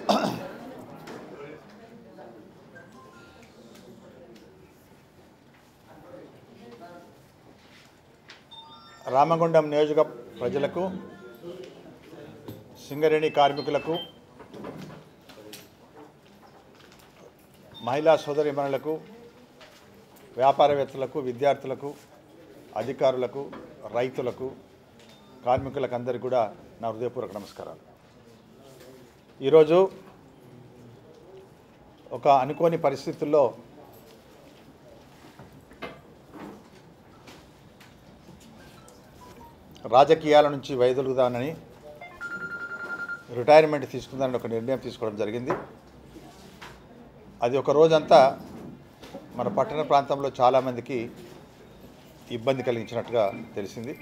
రామగుండం నియోజక ప్రజలకు సింగరేణి కార్మికులకు మహిళా సోదరిమణులకు వ్యాపారవేత్తలకు విద్యార్థులకు అధికారులకు రైతులకు కార్మికులకు అందరికీ కూడా నా హృదయపూర్వక నమస్కారాలు ఈరోజు ఒక అనుకోని పరిస్థితుల్లో రాజకీయాల నుంచి వైదొలుగుదానని రిటైర్మెంట్ తీసుకుందానని ఒక నిర్ణయం తీసుకోవడం జరిగింది అది ఒక రోజంతా మన పట్టణ ప్రాంతంలో చాలామందికి ఇబ్బంది కలిగించినట్టుగా తెలిసింది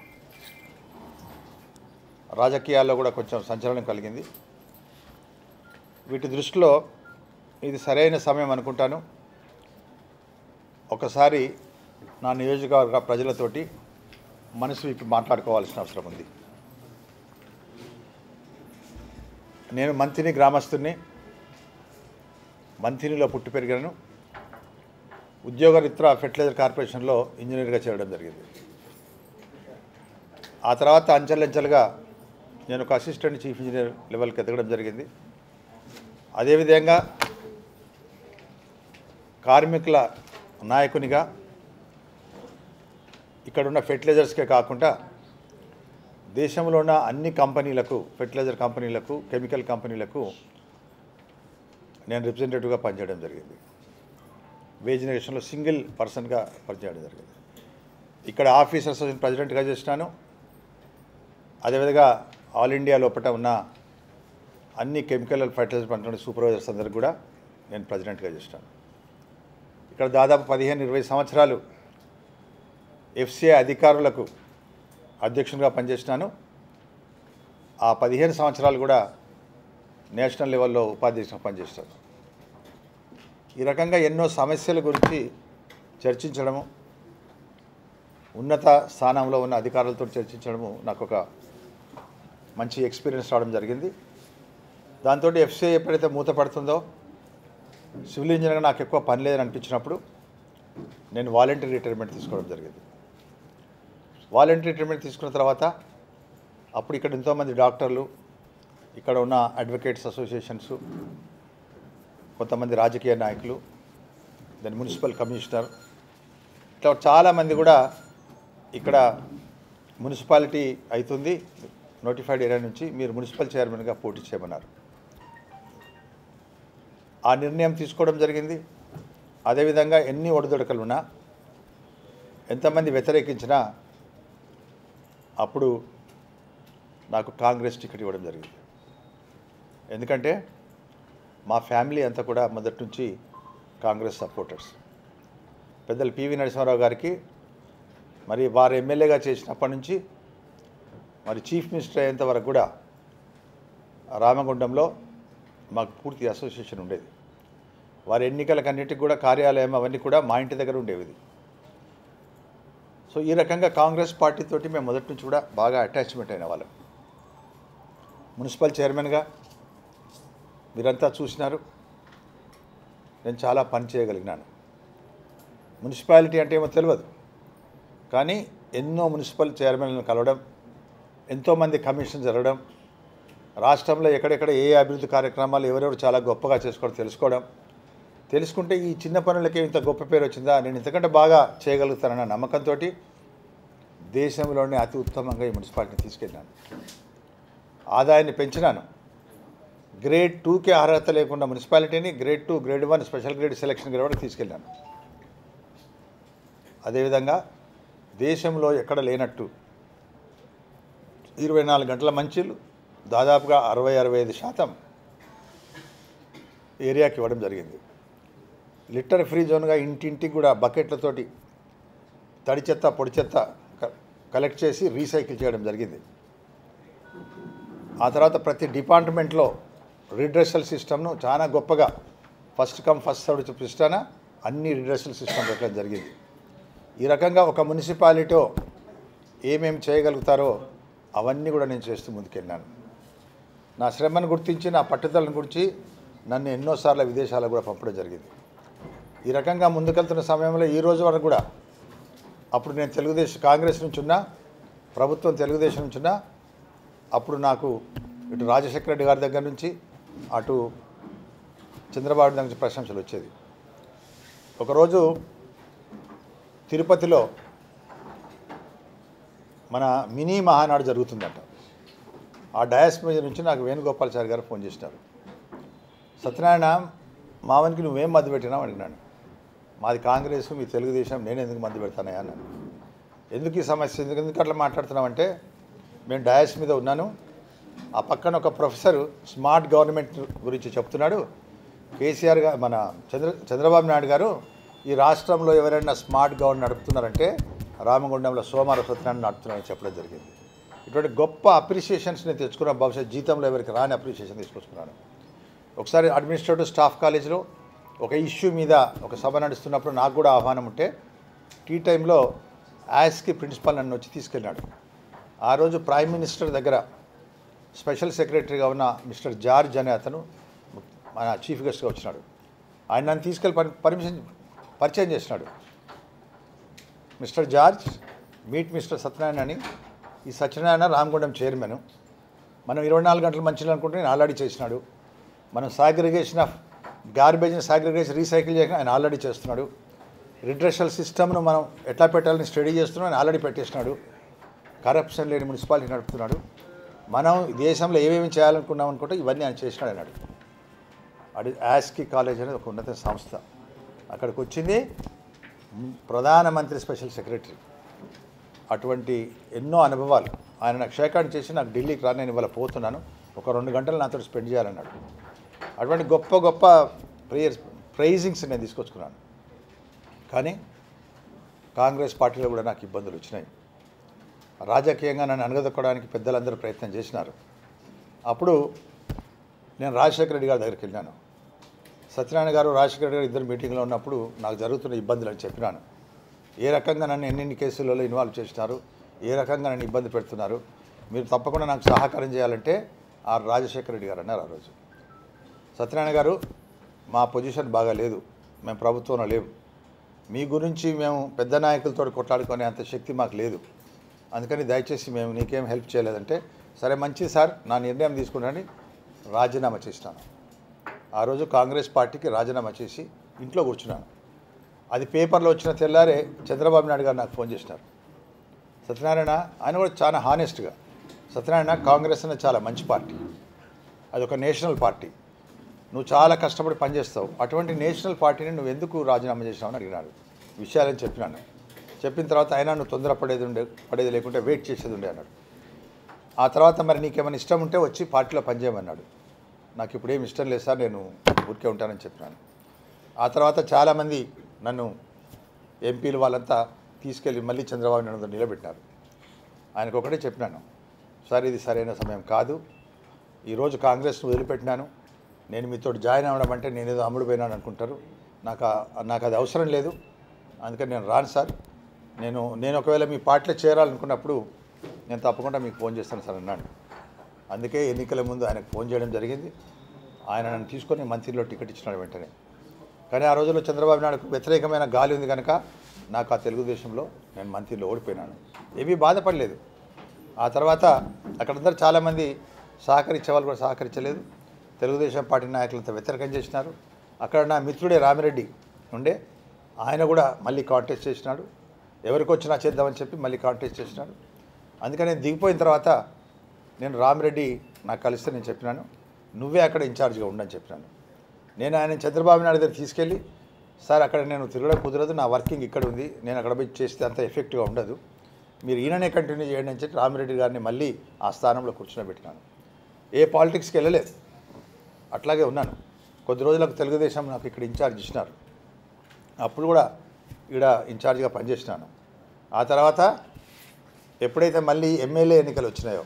రాజకీయాల్లో కూడా కొంచెం సంచలనం కలిగింది వీటి దృష్టిలో ఇది సరైన సమయం అనుకుంటాను ఒకసారి నా నియోజకవర్గ ప్రజలతోటి మనసు విప్పి మాట్లాడుకోవాల్సిన అవసరం ఉంది నేను మంతిని గ్రామస్తుని మంతినిలో పుట్టి పెరిగాను ఉద్యోగరీత్యా ఫెర్టిలైజర్ కార్పొరేషన్లో ఇంజనీర్గా చేరడం జరిగింది ఆ తర్వాత అంచెలంచెలుగా నేను ఒక అసిస్టెంట్ చీఫ్ ఇంజనీర్ లెవెల్కి ఎదగడం జరిగింది అదేవిధంగా కార్మికుల నాయకునిగా ఇక్కడున్న ఫెర్టిలైజర్స్కే కాకుండా దేశంలో ఉన్న అన్ని కంపెనీలకు ఫెర్టిలైజర్ కంపెనీలకు కెమికల్ కంపెనీలకు నేను రిప్రజెంటేటివ్గా పనిచేయడం జరిగింది వేజ్ నేషన్లో సింగిల్ పర్సన్గా పనిచేయడం జరిగింది ఇక్కడ ఆఫీస్ అసోసియేషన్ ప్రెసిడెంట్గా చేసినాను అదేవిధంగా ఆల్ ఇండియా లోపల ఉన్న అన్ని కెమికల్ ఫెర్టిలైజర్ పంట సూపర్వైజర్స్ అందరికి కూడా నేను ప్రెసిడెంట్గా చేసినాను ఇక్కడ దాదాపు పదిహేను ఇరవై సంవత్సరాలు ఎఫ్సిఐ అధికారులకు అధ్యక్షునిగా పనిచేసినాను ఆ పదిహేను సంవత్సరాలు కూడా నేషనల్ లెవెల్లో ఉపాధ్యక్షునిగా పనిచేస్తాను ఈ రకంగా ఎన్నో సమస్యల గురించి చర్చించడము ఉన్నత స్థానంలో ఉన్న అధికారులతో చర్చించడము నాకు ఒక మంచి ఎక్స్పీరియన్స్ రావడం జరిగింది దాంతో ఎఫ్సిఐ ఎప్పుడైతే మూతపడుతుందో సివిల్ ఇంజనీర్గా నాకు ఎక్కువ పని లేదని అనిపించినప్పుడు నేను వాలంటీర్ రిటైర్మెంట్ తీసుకోవడం జరిగింది వాలంటీర్ రిటైర్మెంట్ తీసుకున్న తర్వాత అప్పుడు ఇక్కడ ఎంతోమంది డాక్టర్లు ఇక్కడ ఉన్న అడ్వకేట్స్ అసోసియేషన్స్ కొంతమంది రాజకీయ నాయకులు దెన్ మున్సిపల్ కమిషనర్ ఇట్లా చాలామంది కూడా ఇక్కడ మున్సిపాలిటీ అవుతుంది నోటిఫైడ్ ఏరియా నుంచి మీరు మున్సిపల్ చైర్మన్గా పోటీ చేయమన్నారు ఆ నిర్ణయం తీసుకోవడం జరిగింది అదేవిధంగా ఎన్ని ఒడిదొడకలు ఉన్నా ఎంతమంది వ్యతిరేకించినా అప్పుడు నాకు కాంగ్రెస్ టికెట్ ఇవ్వడం జరిగింది ఎందుకంటే మా ఫ్యామిలీ అంతా కూడా మొదటి నుంచి కాంగ్రెస్ సపోర్టర్స్ పెద్దలు పివి నరసింహారావు గారికి మరి వారు ఎమ్మెల్యేగా చేసినప్పటి నుంచి మరి చీఫ్ మినిస్టర్ అయ్యేంత వరకు కూడా రామగుండంలో మాకు పూర్తి అసోసియేషన్ ఉండేది వారి ఎన్నికలకన్నిటికి కూడా కార్యాలయం అవన్నీ కూడా మా ఇంటి దగ్గర ఉండేవి సో ఈ రకంగా కాంగ్రెస్ పార్టీతోటి మేము మొదటి నుంచి కూడా బాగా అటాచ్మెంట్ అయిన వాళ్ళం మున్సిపల్ చైర్మన్గా మీరంతా చూసినారు నేను చాలా పని చేయగలిగినాను మున్సిపాలిటీ అంటే ఏమో తెలియదు కానీ ఎన్నో మున్సిపల్ చైర్మన్లను కలవడం ఎంతోమంది కమిషన్ జరగడం రాష్ట్రంలో ఎక్కడెక్కడ ఏ అభివృద్ధి కార్యక్రమాలు ఎవరెవరు చాలా గొప్పగా చేసుకోవడం తెలుసుకోవడం తెలుసుకుంటే ఈ చిన్న పనులకి ఇంత గొప్ప పేరు వచ్చిందా నేను ఇంతకంటే బాగా చేయగలుగుతానన్న నమ్మకంతో దేశంలోనే అతి ఉత్తమంగా ఈ మున్సిపాలిటీని తీసుకెళ్ళాను ఆదాయాన్ని పెంచినాను గ్రేడ్ టూకి అర్హత లేకుండా మున్సిపాలిటీని grade two grade one special grade selection grade వరకు తీసుకెళ్ళాను అదేవిధంగా దేశంలో ఎక్కడ లేనట్టు ఇరవై నాలుగు గంటల మంచిలు దాదాపుగా అరవై అరవై ఐదు శాతం ఏరియాకి ఇవ్వడం జరిగింది లిటర్ ఫ్రీ జోన్గా ఇంటింటికి కూడా బకెట్లతోటి తడి చెత్త పొడి చెత్త క- కలెక్ట్ చేసి రీసైకిల్ చేయడం జరిగింది ఆ తర్వాత ప్రతి డిపార్ట్మెంట్లో రిడ్రెసల్ సిస్టమ్ను చాలా గొప్పగా ఫస్ట్ కమ్ ఫస్ట్ సర్వ్ చూపిస్తాన అన్ని రిడ్రెసల్ సిస్టమ్ పెట్టడం జరిగింది ఈ రకంగా ఒక మున్సిపాలిటీ ఏమేమి చేయగలుగుతారో అవన్నీ కూడా నేను చేస్తూ ముందుకెళ్ళాను నా శ్రమను గుర్తించి నా పట్టుదలను గురించి నన్ను ఎన్నోసార్లు విదేశాలకు కూడా పంపడం జరిగింది ఈ రకంగా ముందుకెళ్తున్న సమయంలో ఈ రోజు వరకు కూడా అప్పుడు నేను తెలుగుదేశం కాంగ్రెస్ నుంచి ఉన్నా ప్రభుత్వం తెలుగుదేశం నుంచి ఉన్నా అప్పుడు నాకు ఇటు రాజశేఖర రెడ్డి గారి దగ్గర నుంచి అటు చంద్రబాబు దగ్గర నుంచి ప్రశంసలు వచ్చేది ఒకరోజు తిరుపతిలో మన మినీ మహానాడు జరుగుతుందట ఆ డయాస్ మీద నుంచి నాకు వేణుగోపాల్చారి గారు ఫోన్ చేసినారు సత్యనారాయణ మావనికి నువ్వేం మద్దతు పెట్టినావు అడిగినాను మాది కాంగ్రెస్ మీ తెలుగుదేశం నేను ఎందుకు మద్దతు పెడతానయ్యా అన్నాను ఎందుకు ఈ సమస్య ఎందుకు ఎందుకు అట్లా మాట్లాడుతున్నామంటే మేము డయాస్ మీద ఉన్నాను ఆ పక్కన ఒక ప్రొఫెసర్ స్మార్ట్ గవర్నమెంట్ గురించి చెప్తున్నాడు కేసీఆర్ గారు మన చంద్ర చంద్రబాబు నాయుడు గారు ఈ రాష్ట్రంలో ఎవరైనా స్మార్ట్ గవర్నమెంట్ నడుపుతున్నారంటే రామగుండంలో సోమార సత్యనారాయణ నడుపుతున్నారని చెప్పడం జరిగింది ఇటువంటి గొప్ప అప్రిషియేషన్స్ నేను తెచ్చుకున్నాను బహుశా జీతంలో ఎవరికి రాని అప్రిషియేషన్ తీసుకొచ్చుకున్నాను ఒకసారి అడ్మినిస్ట్రేటివ్ స్టాఫ్ కాలేజీలో ఒక ఇష్యూ మీద ఒక సభ నడుస్తున్నప్పుడు నాకు కూడా ఆహ్వానం ఉంటే టీ టైంలో యాస్కి ప్రిన్సిపల్ నన్ను వచ్చి తీసుకెళ్ళినాడు ఆ రోజు ప్రైమ్ మినిస్టర్ దగ్గర స్పెషల్ సెక్రటరీగా ఉన్న మిస్టర్ జార్జ్ అనే అతను మన చీఫ్ గెస్ట్గా వచ్చినాడు ఆయన నన్ను తీసుకెళ్ళి పర్ పర్మిషన్ పరిచయం చేసినాడు mister George meet mister Satyanarayana అని ఈ సత్యనారాయణ రామగుండం చైర్మన్ మనం ఇరవై నాలుగు గంటలు మంచిగా అనుకుంటే నేను ఆల్రెడీ చేసినాడు మనం సాగ్రిగేషన్ ఆఫ్ గార్బేజ్ని సాగ్రిగేషన్ రీసైకిల్ చేయక ఆయన ఆల్రెడీ చేస్తున్నాడు రిడ్రెషల్ సిస్టమ్ను మనం ఎట్లా పెట్టాలని స్టడీ చేస్తున్నాం ఆయన ఆల్రెడీ పెట్టేసినాడు కరప్షన్ లేని మున్సిపాలిటీ నడుపుతున్నాడు మనం దేశంలో ఏమేమి చేయాలనుకున్నాం అనుకుంటే ఇవన్నీ ఆయన చేసినాడు అన్నాడు అది యాస్కి కాలేజ్ అనేది ఒక ఉన్నత సంస్థ అక్కడికి వచ్చింది ప్రధానమంత్రి స్పెషల్ సెక్రటరీ అటువంటి ఎన్నో అనుభవాలు ఆయన నాకు షేకాండ్ చేసి నాకు ఢిల్లీకి రా నేను ఇవాళ పోతున్నాను ఒక రెండు గంటలు నాతో స్పెండ్ చేయాలన్నాడు అటువంటి గొప్ప గొప్ప ప్రేయర్స్ ప్రైజింగ్స్ నేను తీసుకొచ్చుకున్నాను కానీ కాంగ్రెస్ పార్టీలో కూడా నాకు ఇబ్బందులు వచ్చినాయి రాజకీయంగా నన్ను అనగదొక్కడానికి పెద్దలందరూ ప్రయత్నం చేసినారు అప్పుడు నేను రాజశేఖర రెడ్డి గారి దగ్గరికి వెళ్ళాను సత్యనారాయణ గారు రాజశేఖర రెడ్డి గారు ఇద్దరు మీటింగ్లో ఉన్నప్పుడు నాకు జరుగుతున్న ఇబ్బందులు అని చెప్పినాను ఏ రకంగా నన్ను ఎన్నెన్ని కేసులలో ఇన్వాల్వ్ చేసినారు ఏ రకంగా నన్ను ఇబ్బంది పెడుతున్నారు మీరు తప్పకుండా నాకు సహకారం చేయాలంటే ఆ రాజశేఖర రెడ్డి గారు అన్నారు ఆ రోజు సత్యనారాయణ గారు మా పొజిషన్ బాగా లేదు మేము ప్రభుత్వంలో లేవు మీ గురించి మేము పెద్ద నాయకులతో కొట్లాడుకునే అంత శక్తి మాకు లేదు అందుకని దయచేసి మేము నీకేం హెల్ప్ చేయలేదంటే సరే మంచిది సార్ నా నిర్ణయం తీసుకున్నాను రాజీనామా చేసినాను ఆ రోజు కాంగ్రెస్ పార్టీకి రాజీనామా చేసి ఇంట్లో కూర్చున్నాను అది పేపర్లో వచ్చిన తెల్లారే చంద్రబాబు నాయుడు గారు నాకు ఫోన్ చేసినారు సత్యనారాయణ ఆయన కూడా చాలా హానెస్ట్గా సత్యనారాయణ కాంగ్రెస్ అనేది చాలా మంచి పార్టీ అది ఒక నేషనల్ పార్టీ నువ్వు చాలా కష్టపడి పనిచేస్తావు అటువంటి నేషనల్ పార్టీని నువ్వు ఎందుకు రాజీనామా చేసినావు అని అడిగినాడు విషయాలని చెప్పినాను చెప్పిన తర్వాత అయినా నువ్వు తొందరపడేది ఉండే పడేది లేకుంటే వెయిట్ చేసేది ఉండే అన్నాడు ఆ తర్వాత మరి నీకేమైనా ఇష్టం ఉంటే వచ్చి పార్టీలో పనిచేయమన్నాడు నాకు ఇప్పుడు ఏం ఇష్టం లేదు సార్ నేను ఊరికే ఉంటానని చెప్పినాను ఆ తర్వాత చాలామంది నన్ను ఎంపీలు వాళ్ళంతా తీసుకెళ్ళి మళ్ళీ చంద్రబాబు నాయుడు నిలబెట్టారు ఆయనకు ఒకటే చెప్పినాను సార్ ఇది సరైన సమయం కాదు ఈరోజు కాంగ్రెస్ను వదిలిపెట్టినాను నేను మీతో జాయిన్ అవ్వడం అంటే నేను ఏదో అమ్ముడు పోయినాను అనుకుంటారు నాకు ఆ- నాకు అది అవసరం లేదు అందుకని నేను రాను సార్ నేను నేను ఒకవేళ మీ పార్టీలో చేరాలనుకున్నప్పుడు నేను తప్పకుండా మీకు ఫోన్ చేస్తాను సార్ అన్నాడు అందుకే ఎన్నికల ముందు ఆయనకు ఫోన్ చేయడం జరిగింది ఆయన నన్ను తీసుకొని మంత్రిలో టికెట్ ఇచ్చినాడు వెంటనే కానీ ఆ రోజుల్లో చంద్రబాబు నాయుడుకు వ్యతిరేకమైన గాలి ఉంది కనుక నాకు ఆ తెలుగుదేశంలో నేను మంత్రిలో ఓడిపోయినాను ఏమీ బాధపడలేదు ఆ తర్వాత అక్కడందరూ చాలామంది సహకరించే వాళ్ళు కూడా సహకరించలేదు తెలుగుదేశం పార్టీ నాయకులంతా వ్యతిరేకం చేసినారు అక్కడ నా మిత్రుడే రామిరెడ్డి ఉండే ఆయన కూడా మళ్ళీ కాంటెస్ట్ చేసినాడు ఎవరికి వచ్చినా చేద్దామని చెప్పి మళ్ళీ కాంటెస్ట్ చేసినాడు అందుకని నేను దిగిపోయిన తర్వాత నేను రామిరెడ్డి నాకు కలిస్తే నేను చెప్పినాను నువ్వే అక్కడ ఇన్ఛార్జ్గా ఉండని చెప్పినాను నేను ఆయన చంద్రబాబు నాయుడు దగ్గర తీసుకెళ్ళి సార్ అక్కడ నేను తిరగడం కుదరదు నా వర్కింగ్ ఇక్కడ ఉంది నేను అక్కడ పోయి చేస్తే అంత ఎఫెక్టివ్గా ఉండదు మీరు ఈయననే కంటిన్యూ చేయండి అని చెప్పి రామిరెడ్డి గారిని మళ్ళీ ఆ స్థానంలో కూర్చోబెట్టినాను ఏ పాలిటిక్స్కి వెళ్ళలేదు అట్లాగే ఉన్నాను కొద్ది రోజులకు తెలుగుదేశం నాకు ఇక్కడ ఇన్ఛార్జ్ ఇచ్చినారు అప్పుడు కూడా ఇక్కడ ఇన్ఛార్జ్గా పనిచేసినాను ఆ తర్వాత ఎప్పుడైతే మళ్ళీ ఎమ్మెల్యే ఎన్నికలు వచ్చినాయో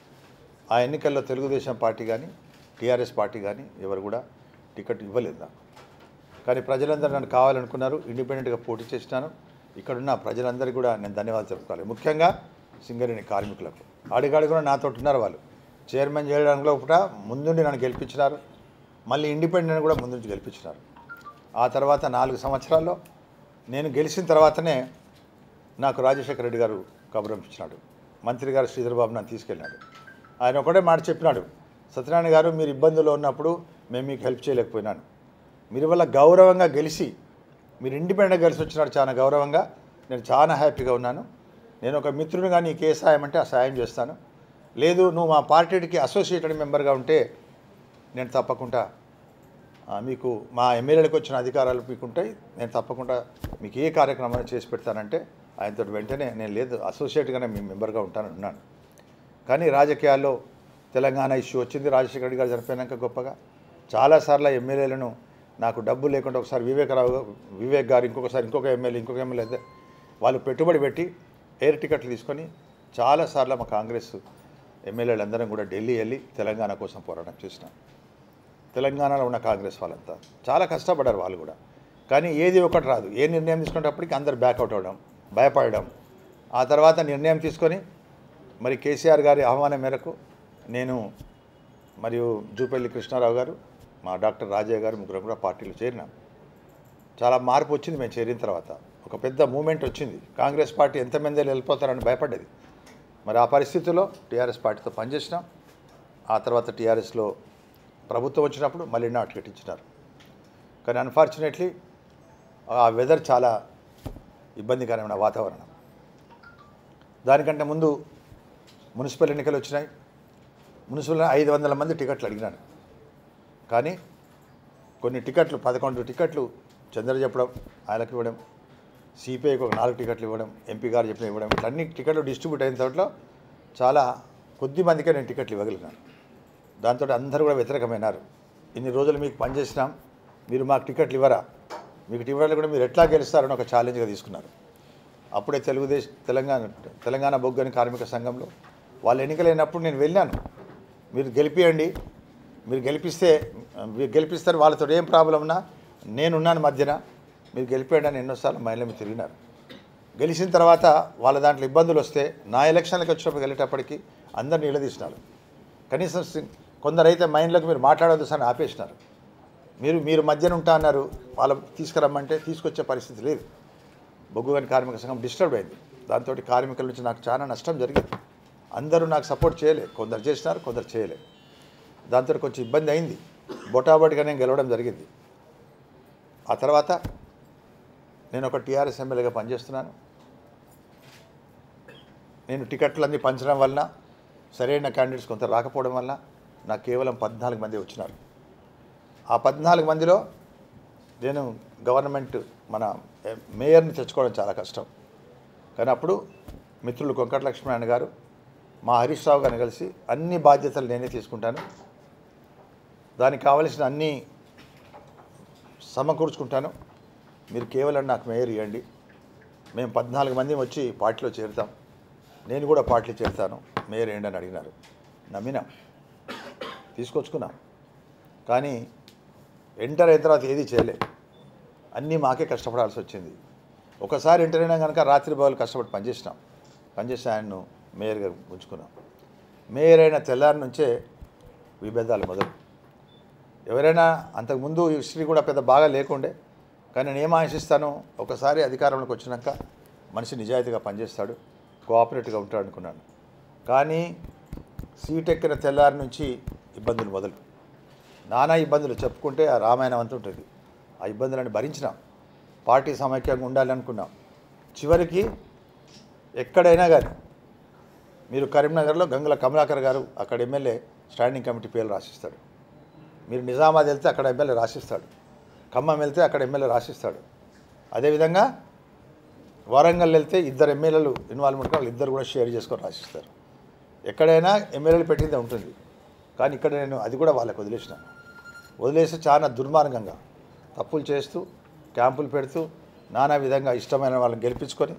ఆ ఎన్నికల్లో తెలుగుదేశం పార్టీ కానీ టీఆర్ఎస్ పార్టీ కానీ ఎవరు కూడా టికెట్ ఇవ్వలేదు నాకు కానీ ప్రజలందరూ నన్ను కావాలనుకున్నారు ఇండిపెండెంట్గా పోటీ చేసినాను ఇక్కడున్న ప్రజలందరికీ కూడా నేను ధన్యవాదాలు చెప్పుకోవాలి ముఖ్యంగా సింగరేణి కార్మికులకు అడిగాడి కూడా నాతో ఉన్నారు వాళ్ళు చైర్మన్ చేయడానికి లోపల ముందుండి నన్ను గెలిపించినారు మళ్ళీ ఇండిపెండెంట్ కూడా ముందు నుంచి గెలిపించినారు ఆ తర్వాత నాలుగు సంవత్సరాల్లో నేను గెలిచిన తర్వాతనే నాకు రాజశేఖర రెడ్డి గారు కబురు పంపించినాడు మంత్రి గారు శ్రీధర్ బాబు నన్ను తీసుకెళ్ళినాడు ఆయన ఒకటే మాట చెప్పినాడు సత్యనారాయణ గారు మీరు ఇబ్బందుల్లో ఉన్నప్పుడు మేము మీకు హెల్ప్ చేయలేకపోయినాను మీరు వల్ల గౌరవంగా గెలిచి మీరు ఇండిపెండెంట్ గెలిచి వచ్చినాడు చాలా గౌరవంగా నేను చాలా హ్యాపీగా ఉన్నాను నేను ఒక మిత్రునిగా నీకు ఏ సాయం అంటే ఆ సాయం చేస్తాను లేదు నువ్వు మా పార్టీకి అసోసియేటెడ్ మెంబర్గా ఉంటే నేను తప్పకుండా ఆ, మీకు మా ఎమ్మెల్యేలకు వచ్చిన అధికారాలు మీకు ఉంటాయి నేను తప్పకుండా మీకు ఏ కార్యక్రమాన్ని చేసి పెడతానంటే ఆయనతో వెంటనే నేను లేదు అసోసియేట్గానే మీ మెంబర్గా ఉంటానని ఉన్నాను కానీ రాజకీయాల్లో తెలంగాణ ఇష్యూ వచ్చింది రాజశేఖర రెడ్డి గారు చనిపోయినాక గొప్పగా చాలాసార్లు ఎమ్మెల్యేలను నాకు డబ్బు లేకుండా ఒకసారి వివేకరావు గా- వివేక్ గారు ఇంకొకసారి ఇంకొక ఎమ్మెల్యే ఇంకొక ఎమ్మెల్యే అయితే వాళ్ళు పెట్టుబడి పెట్టి ఎయిర్ టికెట్లు తీసుకొని చాలాసార్లు మా కాంగ్రెస్ ఎమ్మెల్యేలు అందరం కూడా ఢిల్లీ వెళ్ళి తెలంగాణ కోసం పోరాటం చేసినాం తెలంగాణలో ఉన్న కాంగ్రెస్ వాళ్ళంతా చాలా కష్టపడ్డారు వాళ్ళు కూడా కానీ ఏది ఒకటి రాదు ఏ నిర్ణయం తీసుకునేటప్పటికి అందరు బ్యాక్అవుట్ అవ్వడం భయపడడం ఆ తర్వాత నిర్ణయం తీసుకొని మరి కేసీఆర్ గారి ఆహ్వానం మేరకు నేను మరియు జూపల్లి కృష్ణారావు గారు మా డాక్టర్ రాజయ్య గారు ముగ్గురు కూడా పార్టీలో చేరినాం చాలా మార్పు వచ్చింది మేము చేరిన తర్వాత ఒక పెద్ద మూమెంట్ వచ్చింది కాంగ్రెస్ పార్టీ ఎంతమంది వెళ్ళిపోతారని భయపడ్డది మరి ఆ పరిస్థితుల్లో టీఆర్ఎస్ పార్టీతో పనిచేసినాం ఆ తర్వాత టీఆర్ఎస్లో ప్రభుత్వం వచ్చినప్పుడు మళ్ళీ నా టికెట్ ఇచ్చినారు కానీ అన్ఫార్చునేట్లీ ఆ వెదర్ చాలా ఇబ్బందికరమైన వాతావరణం దానికంటే ముందు మున్సిపల్ ఎన్నికలు వచ్చినాయి మున్సిపల్ ఐదు వందల మంది టికెట్లు అడిగినాను కానీ కొన్ని టికెట్లు పదకొండు టికెట్లు చంద్ర చెప్పడం ఆయనకి ఇవ్వడం సిపిఐకి ఒక నాలుగు టికెట్లు ఇవ్వడం ఎంపీ గారు చెప్పిన ఇవ్వడం ఇట్లా అన్ని టికెట్లు డిస్ట్రిబ్యూట్ అయిన తోటలో చాలా కొద్ది మందికే నేను టికెట్లు ఇవ్వగలిగినాను దాంతో అందరూ కూడా వ్యతిరేకమైనారు ఇన్ని రోజులు మీకు పనిచేసినాం మీరు మాకు టికెట్లు ఇవ్వరా మీకు ఇవ్వడాలు కూడా మీరు ఎట్లా గెలుస్తారని ఒక ఛాలెంజ్గా తీసుకున్నారు అప్పుడే తెలుగుదేశం తెలంగాణ తెలంగాణ బొగ్గని కార్మిక సంఘంలో వాళ్ళు ఎన్నికలైనప్పుడు నేను వెళ్ళాను మీరు గెలిపియండి మీరు గెలిపిస్తే మీరు గెలిపిస్తారు వాళ్ళతో ఏం ప్రాబ్లం ఉన్నా నేనున్నాను మధ్యన మీరు గెలిపేయండి అని ఎన్నోసార్లు మహిళ మీద తిరిగినారు గెలిచిన తర్వాత వాళ్ళ దాంట్లో ఇబ్బందులు వస్తే నా ఎలక్షన్లకు వచ్చినప్పుడు వెళ్ళేటప్పటికి అందరిని నిలదీసినారు కనీసం సి- కొందరైతే మైండ్లోకి మీరు మాట్లాడవద్దు సార్ అని ఆపేసినారు మీరు మీరు మధ్యన ఉంటా అన్నారు వాళ్ళు తీసుకురమ్మంటే తీసుకొచ్చే పరిస్థితి లేదు బొగ్గుగని కార్మిక సంఘం డిస్టర్బ్ అయింది దాంతో కార్మికుల నుంచి నాకు చాలా నష్టం జరిగింది అందరూ నాకు సపోర్ట్ చేయలే కొందరు చేసినారు కొందరు చేయలే దాంతో కొంచెం ఇబ్బంది అయింది బొటాబొటిగా నేను గెలవడం జరిగింది ఆ తర్వాత నేను ఒక టీఆర్ఎస్ ఎమ్మెల్యేగా పనిచేస్తున్నాను నేను టికెట్లన్నీ పంచడం వలన సరైన క్యాండిడేట్స్ కొంత రాకపోవడం వల్ల నాకు కేవలం పద్నాలుగు మంది వచ్చినారు ఆ పద్నాలుగు మందిలో నేను గవర్నమెంట్ మన ఎ, మేయర్ని తెచ్చుకోవడం చాలా కష్టం కానీ అప్పుడు మిత్రులు కొంకట లక్ష్మీనారాయణ గారు మా హరీష్ రావు గారిని కలిసి అన్ని బాధ్యతలు నేనే తీసుకుంటాను దానికి కావలసిన అన్ని సమకూర్చుకుంటాను మీరు కేవలం నాకు మేయర్ ఇవ్వండి మేము పద్నాలుగు మంది వచ్చి పార్టీలో చేరుతాం నేను కూడా పార్టీలో చేరుతాను మేయర్ ఏంటి అని అడిగినారు నమ్మినాం తీసుకొచ్చుకున్నాం కానీ ఎంటర్ అయిన తర్వాత ఏది చేయలే అన్నీ మాకే కష్టపడాల్సి వచ్చింది ఒకసారి ఎంటర్ అయినా కనుక రాత్రి బావులు కష్టపడి పనిచేసినాం పనిచేసి ఆయన్ను మేయర్గా ఉంచుకున్నాం మేయర్ అయిన తెల్లారి నుంచే విభేదాలు మొదలు ఎవరైనా అంతకుముందు హిస్టరీ కూడా పెద్ద బాగా లేకుండే కానీ నేను ఏం ఆశిస్తాను ఒకసారి అధికారంలోకి వచ్చినాక మనిషి నిజాయితీగా పనిచేస్తాడు కోఆపరేటివ్గా ఉంటాడు అనుకున్నాను కానీ సీట్ ఎక్కిన తెల్లారి నుంచి ఇబ్బందులు మొదలు నానా ఇబ్బందులు చెప్పుకుంటే ఆ రామాయణం అంతా ఉంటుంది ఆ ఇబ్బందులను భరించినాం పార్టీ సమైక్యంగా ఉండాలనుకున్నాం చివరికి ఎక్కడైనా కానీ మీరు కరీంనగర్లో గంగుల కమలాకర్ గారు అక్కడ ఎమ్మెల్యే స్టాండింగ్ కమిటీ పేర్లు రాసిస్తాడు మీరు నిజామాబాద్ వెళ్తే అక్కడ ఎమ్మెల్యే రాసిస్తాడు ఖమ్మం వెళ్తే అక్కడ ఎమ్మెల్యే రాసిస్తాడు అదేవిధంగా వరంగల్ వెళ్తే ఇద్దరు ఎమ్మెల్యేలు ఇన్వాల్వ్మెంట్ వాళ్ళు ఇద్దరు కూడా షేర్ చేసుకొని రాసిస్తారు ఎక్కడైనా ఎమ్మెల్యేలు పెట్టిందే ఉంటుంది కానీ ఇక్కడ నేను అది కూడా వాళ్ళకి వదిలేసిన వదిలేసి చాలా దుర్మార్గంగా తప్పులు చేస్తూ క్యాంపులు పెడుతూ నానా విధంగా ఇష్టమైన వాళ్ళని గెలిపించుకొని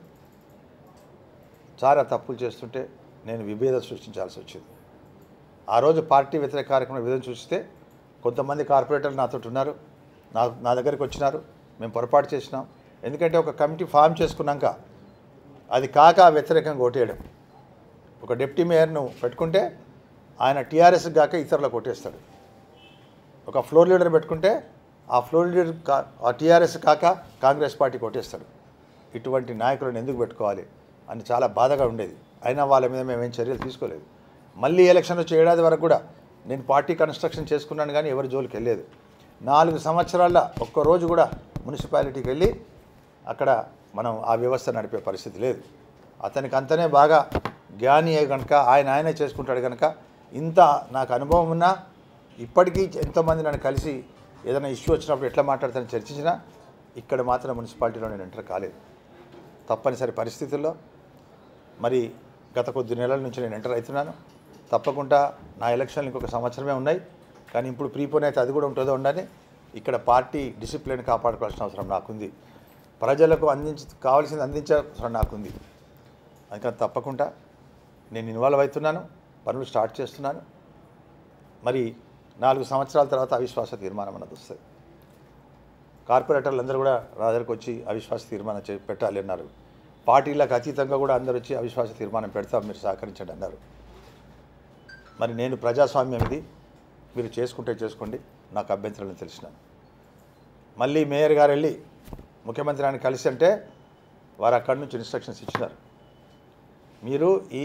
చాలా తప్పులు చేస్తుంటే నేను విభేదం సృష్టించాల్సి వచ్చింది ఆ రోజు పార్టీ వ్యతిరేక కార్యక్రమం విధంగా చూస్తే కొంతమంది కార్పొరేటర్లు నాతో ఉన్నారు నా నా దగ్గరికి వచ్చినారు మేము పొరపాటు చేసినాం ఎందుకంటే ఒక కమిటీ ఫామ్ చేసుకున్నాక అది కాక వ్యతిరేకంగా ఓటేయడం ఒక డిప్టీ మేయర్ను పెట్టుకుంటే ఆయన టీఆర్ఎస్ కాక ఇతరులకు కొట్టేస్తాడు ఒక ఫ్లోర్ లీడర్ పెట్టుకుంటే ఆ ఫ్లోర్ లీడర్ కా ఆ టీఆర్ఎస్ కాక కాంగ్రెస్ పార్టీ కొట్టేస్తాడు ఇటువంటి నాయకులను ఎందుకు పెట్టుకోవాలి అని చాలా బాధగా ఉండేది అయినా వాళ్ళ మీద మేమేం చర్యలు తీసుకోలేదు మళ్ళీ ఎలక్షన్ వచ్చే ఏడాది వరకు కూడా నేను పార్టీ కన్స్ట్రక్షన్ చేసుకున్నాను కానీ ఎవరి జోలికి వెళ్ళలేదు నాలుగు సంవత్సరాల ఒక్క రోజు కూడా మున్సిపాలిటీకి వెళ్ళి అక్కడ మనం ఆ వ్యవస్థ నడిపే పరిస్థితి లేదు అతనికి అంతనే బాగా జ్ఞాని కనుక ఆయన ఆయనే చేసుకుంటాడు కనుక ఇంత నాకు అనుభవం ఉన్నా ఇప్పటికీ ఎంతోమంది నన్ను కలిసి ఏదైనా ఇష్యూ వచ్చినప్పుడు ఎట్లా మాట్లాడతానని చర్చించినా ఇక్కడ మాత్రం మున్సిపాలిటీలో నేను ఎంటర్ కాలేదు తప్పనిసరి పరిస్థితుల్లో మరి గత కొద్ది నెలల నుంచి నేను ఎంటర్ అవుతున్నాను తప్పకుండా నా ఎలక్షన్లు ఇంకొక సంవత్సరమే ఉన్నాయి కానీ ఇప్పుడు ప్రీపోన్ అయితే అది కూడా ఉంటుందో ఉండని ఇక్కడ పార్టీ డిసిప్లిన్ కాపాడుకోవాల్సిన అవసరం నాకుంది ప్రజలకు అందించి కావాల్సింది అందించే అవసరం నాకుంది అందుకని తప్పకుండా నేను ఇన్వాల్వ్ అవుతున్నాను పనులు స్టార్ట్ చేస్తున్నాను మరి నాలుగు సంవత్సరాల తర్వాత అవిశ్వాస తీర్మానం అన్నది వస్తుంది కార్పొరేటర్లు అందరూ కూడా నా దగ్గరకు వచ్చి అవిశ్వాస తీర్మానం చే పెట్టాలి అన్నారు పార్టీలకు అతీతంగా కూడా అందరూ వచ్చి అవిశ్వాస తీర్మానం పెడతాం మీరు సహకరించండి అన్నారు మరి నేను ప్రజాస్వామ్యం ఇది మీరు చేసుకుంటే చేసుకోండి నాకు అభ్యంతరం తెలిసినాను మళ్ళీ మేయర్ గారు వెళ్ళి ముఖ్యమంత్రి ఆయన కలిసి అంటే వారు అక్కడి నుంచి ఇన్స్ట్రక్షన్స్ ఇచ్చినారు మీరు ఈ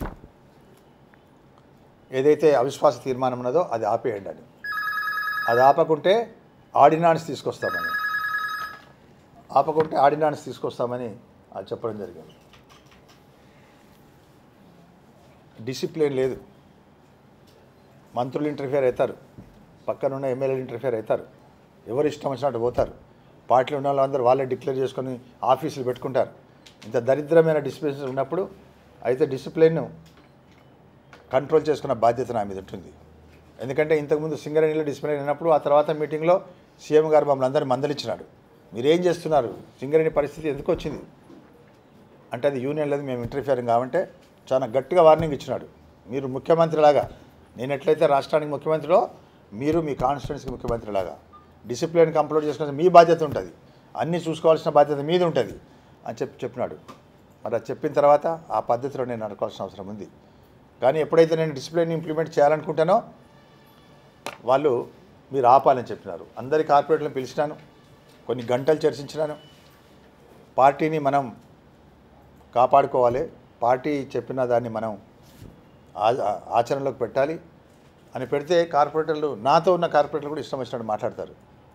ఏదైతే అవిశ్వాస తీర్మానం ఉన్నదో అది ఆపేయండి అని అది ఆపకుంటే ఆర్డినాన్స్ తీసుకొస్తామని ఆపకుంటే ఆర్డినాన్స్ తీసుకొస్తామని అది చెప్పడం జరిగింది డిసిప్లిన్ లేదు మంత్రులు ఇంటర్ఫియర్ అవుతారు పక్కనున్న ఎమ్మెల్యేలు ఇంటర్ఫియర్ అవుతారు ఎవరు ఇష్టం వచ్చినట్టు పోతారు పార్టీలో ఉన్న వాళ్ళందరూ వాళ్ళే డిక్లేర్ చేసుకొని ఆఫీసులు పెట్టుకుంటారు ఇంత దరిద్రమైన డిసిప్లిన్ ఉన్నప్పుడు అయితే డిసిప్లిన్ను కంట్రోల్ చేసుకున్న బాధ్యత నా మీద ఉంటుంది ఎందుకంటే ఇంతకుముందు సింగరేణిలో డిసిప్లిన్ అయినప్పుడు ఆ తర్వాత మీటింగ్లో సీఎం గారు మమ్మల్ని అందరినీ మందలించినాడు మీరేం చేస్తున్నారు సింగరేణి పరిస్థితి ఎందుకు వచ్చింది అంటే అది యూనియన్ లేదు మేము ఇంటర్ఫియరింగ్ కావంటే చాలా గట్టిగా వార్నింగ్ ఇచ్చినాడు మీరు ముఖ్యమంత్రిలాగా నేను ఎట్లయితే రాష్ట్రానికి ముఖ్యమంత్రిలో మీరు మీ కాన్స్టిట్యున్సీకి ముఖ్యమంత్రిలాగా డిసిప్లిన్ కంప్లీట్ చేసుకునే మీ బాధ్యత ఉంటుంది అన్నీ చూసుకోవాల్సిన బాధ్యత మీది ఉంటుంది అని చెప్పి చెప్పినాడు మరి అది చెప్పిన తర్వాత ఆ పద్ధతిలో నేను నడుకోవాల్సిన అవసరం ఉంది కానీ ఎప్పుడైతే నేను డిసిప్లిన్ ఇంప్లిమెంట్ చేయాలనుకుంటానో వాళ్ళు మీరు ఆపాలని చెప్పినారు అందరి కార్పొరేట్లను పిలిచినాను కొన్ని గంటలు చర్చించినాను పార్టీని మనం కాపాడుకోవాలి పార్టీ చెప్పిన దాన్ని మనం ఆ- ఆచరణలోకి పెట్టాలి అని పెడితే కార్పొరేటర్లు నాతో ఉన్న కార్పొరేటర్లు కూడా ఇష్టం వచ్చినట్టు మాట్లాడతారు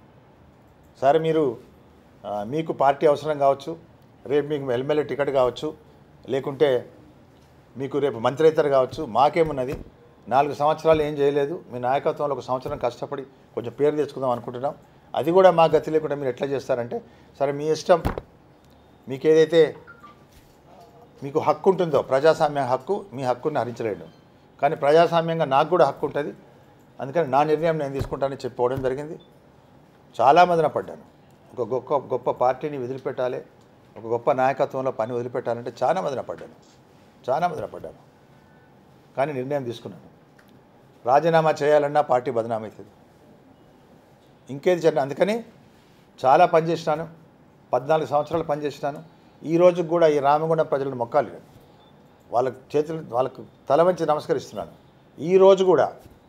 సరే మీరు ఆ, మీకు పార్టీ అవసరం కావచ్చు రేపు మీకు ఎమ్మెల్యే టికెట్ కావచ్చు లేకుంటే మీకు రేపు మంత్రి అవుతారు కావచ్చు మాకేమున్నది నాలుగు సంవత్సరాలు ఏం చేయలేదు మీ నాయకత్వంలో ఒక సంవత్సరం కష్టపడి కొంచెం పేరు తెచ్చుకుందాం అనుకుంటున్నాం అది కూడా మా గతి లేకుండా మీరు ఎట్లా చేస్తారంటే సరే మీ ఇష్టం మీకు ఏదైతే మీకు హక్కు ఉంటుందో ప్రజాస్వామ్య హక్కు మీ హక్కుని హరించలేడు కానీ ప్రజాస్వామ్యంగా నాకు కూడా హక్కు ఉంటుంది అందుకని నా నిర్ణయం నేను తీసుకుంటానని చెప్పుకోవడం జరిగింది చాలా మదన పడ్డాను ఒక గొప్ప గొప్ప పార్టీని వదిలిపెట్టాలి ఒక గొప్ప నాయకత్వంలో పని వదిలిపెట్టాలంటే చాలా మదన పడ్డాను చాలా మదన పడ్డాను కానీ నిర్ణయం తీసుకున్నాను రాజీనామా చేయాలన్నా పార్టీ బదనామా అవుతుంది ఇంకేది చెప్పిన అందుకని చాలా పనిచేసినాను పద్నాలుగు సంవత్సరాలు పనిచేసినాను ఈ రోజు కూడా ఈ రామగుండం ప్రజలను మొక్కాలి నేను. వాళ్ళకు చేతులు వాళ్ళకు తల వంచి నమస్కరిస్తున్నాను ఈ రోజు కూడా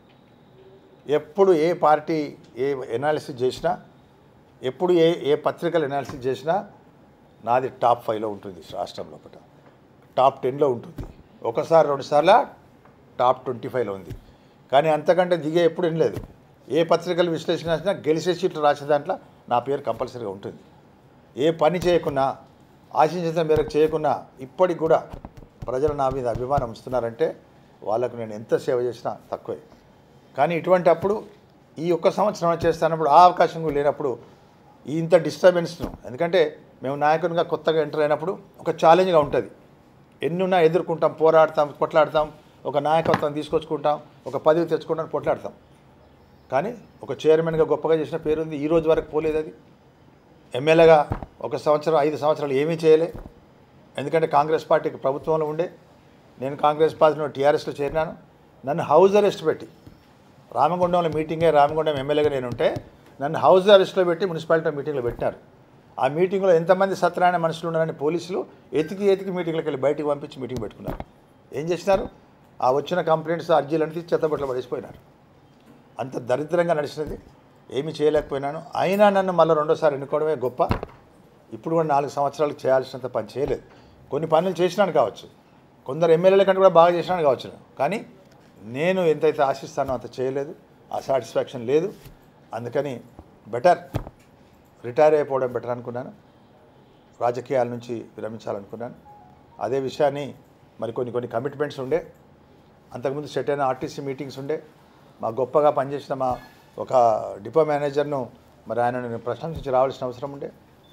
ఎప్పుడు ఏ పార్టీ ఏ ఎనాలిసిస్ చేసినా ఎప్పుడు ఏ ఏ పత్రికలు ఎనాలిసిస్ చేసినా నాది టాప్ ఫైవ్లో ఉంటుంది రాష్ట్రం లోపల టాప్ టెన్లో ఉంటుంది ఒకసారి రెండుసార్లు టాప్ ట్వంటీ ఫైవ్లో ఉంది కానీ అంతకంటే దిగే ఎప్పుడు వినలేదు ఏ పత్రికలు విశ్లేషణ చేసినా గెలిచే సీట్లు రాసే దాంట్లో నా పేరు కంపల్సరీగా ఉంటుంది ఏ పని చేయకున్నా ఆశించిన మేరకు చేయకున్నా ఇప్పటికి కూడా ప్రజలు నా మీద అభిమానం ఉంచుతున్నారంటే వాళ్ళకు నేను ఎంత సేవ చేసినా తక్కువే కానీ ఇటువంటి అప్పుడు ఈ ఒక్క సంవత్సరం చేస్తున్నప్పుడు ఆ అవకాశం కూడా లేనప్పుడు ఈ ఇంత డిస్టర్బెన్స్ను ఎందుకంటే మేము నాయకునిగా కొత్తగా ఎంటర్ అయినప్పుడు ఒక ఛాలెంజ్గా ఉంటుంది ఎన్నున్నా ఎదుర్కొంటాం పోరాడతాం కొట్లాడతాం ఒక నాయకత్వం తీసుకొచ్చుకుంటాం ఒక పదవి తెచ్చుకుంటాం కొట్లాడతాం కానీ ఒక చైర్మన్గా గొప్పగా చేసిన పేరుంది ఈ రోజు వరకు పోలేదు అది ఎమ్మెల్యేగా ఒక సంవత్సరం ఐదు సంవత్సరాలు ఏమీ చేయలే ఎందుకంటే కాంగ్రెస్ పార్టీకి ప్రభుత్వంలో ఉండే నేను కాంగ్రెస్ పార్టీలో టీఆర్ఎస్లో చేరినాను నన్ను హౌస్ అరెస్ట్ పెట్టి రామగుండంలో మీటింగే రామగుండం ఎమ్మెల్యేగా నేను ఉంటే నన్ను హౌస్ అరెస్ట్లో పెట్టి మున్సిపాలిటీ మీటింగ్లో పెట్టినారు ఆ మీటింగ్లో ఎంతమంది సత్యనారాయణ మనుషులు ఉన్నారని పోలీసులు ఎతికి ఎతికి మీటింగ్లోకి వెళ్ళి బయటికి పంపించి మీటింగ్ పెట్టుకున్నారు ఏం చేసినారు ఆ వచ్చిన కంప్లైంట్స్ అర్జీలన్నీ తీసి చెత్తబట్టలు పడేసిపోయినారు అంత దరిద్రంగా నడిచినది ఏమీ చేయలేకపోయినాను అయినా నన్ను మళ్ళీ రెండోసారి ఎన్నుకోవడమే గొప్ప ఇప్పుడు కూడా నాలుగు సంవత్సరాలు చేయాల్సినంత పని చేయలేదు కొన్ని పనులు చేసినాను కావచ్చు కొందరు ఎమ్మెల్యేల కంటే కూడా బాగా చేసినాను కావచ్చు నేను. కానీ నేను ఎంతైతే ఆశిస్తానో అంత చేయలేదు ఆ సాటిస్ఫాక్షన్ లేదు అందుకని బెటర్ రిటైర్ అయిపోవడం బెటర్ అనుకున్నాను రాజకీయాల నుంచి విరమించాలనుకున్నాను అదే విషయాన్ని మరి కొన్ని కొన్ని కమిట్మెంట్స్ ఉండే అంతకుముందు సెట్ అయిన ఆర్టీసీ మీటింగ్స్ ఉండే మా గొప్పగా పనిచేసిన మా ఒక డిపో మేనేజర్ను మరి ఆయన నేను ప్రశంసించి రావాల్సిన అవసరం ఉండే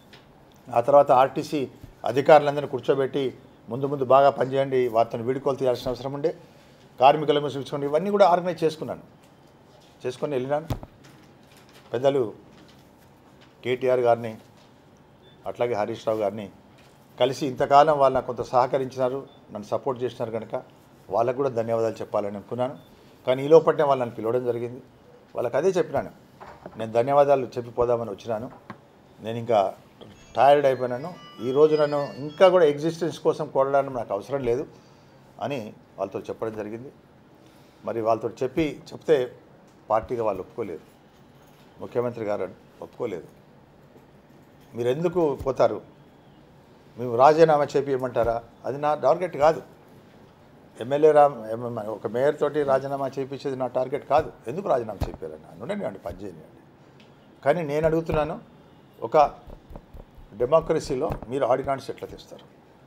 ఆ తర్వాత ఆర్టీసీ అధికారులందరినీ కూర్చోబెట్టి ముందు ముందు బాగా పనిచేయండి వారితో వీడుకోలు తీయాల్సిన అవసరం ఉండే కార్మికులను చూసుకోండి ఇవన్నీ కూడా ఆర్గనైజ్ చేసుకున్నాను చేసుకొని వెళ్ళినాను పెద్దలు కేటీఆర్ గారిని అట్లాగే హరీష్ రావు గారిని కలిసి ఇంతకాలం వాళ్ళు నాకు కొంత సహకరించినారు నన్ను సపోర్ట్ చేసినారు కనుక వాళ్ళకు కూడా ధన్యవాదాలు చెప్పాలని అనుకున్నాను కానీ ఈ లోపట్నే వాళ్ళు నన్ను పిలవడం జరిగింది వాళ్ళకి అదే చెప్పినాను నేను ధన్యవాదాలు చెప్పిపోదామని వచ్చినాను నేను ఇంకా టైర్డ్ అయిపోయినాను ఈ రోజు నన్ను ఇంకా కూడా ఎగ్జిస్టెన్స్ కోసం కోరడానికి నాకు అవసరం లేదు అని వాళ్ళతో చెప్పడం జరిగింది మరి వాళ్ళతో చెప్పి చెప్తే పార్టీగా వాళ్ళు ఒప్పుకోలేదు ముఖ్యమంత్రి గారు ఒప్పుకోలేదు మీరు ఎందుకు పోతారు మేము రాజీనామా చేపియమంటారా అది నా టార్గెట్ కాదు ఎమ్మెల్యే రా ఎమ్- ఒక మేయర్ తోటి రాజీనామా చేయించేది నా టార్గెట్ కాదు ఎందుకు రాజీనామా చేయాలని ఉండండి అండి పని చేయనివ్వండి కానీ నేను అడుగుతున్నాను ఒక డెమోక్రసీలో మీరు ఆడినాన్స్ ఎట్లా తెస్తారు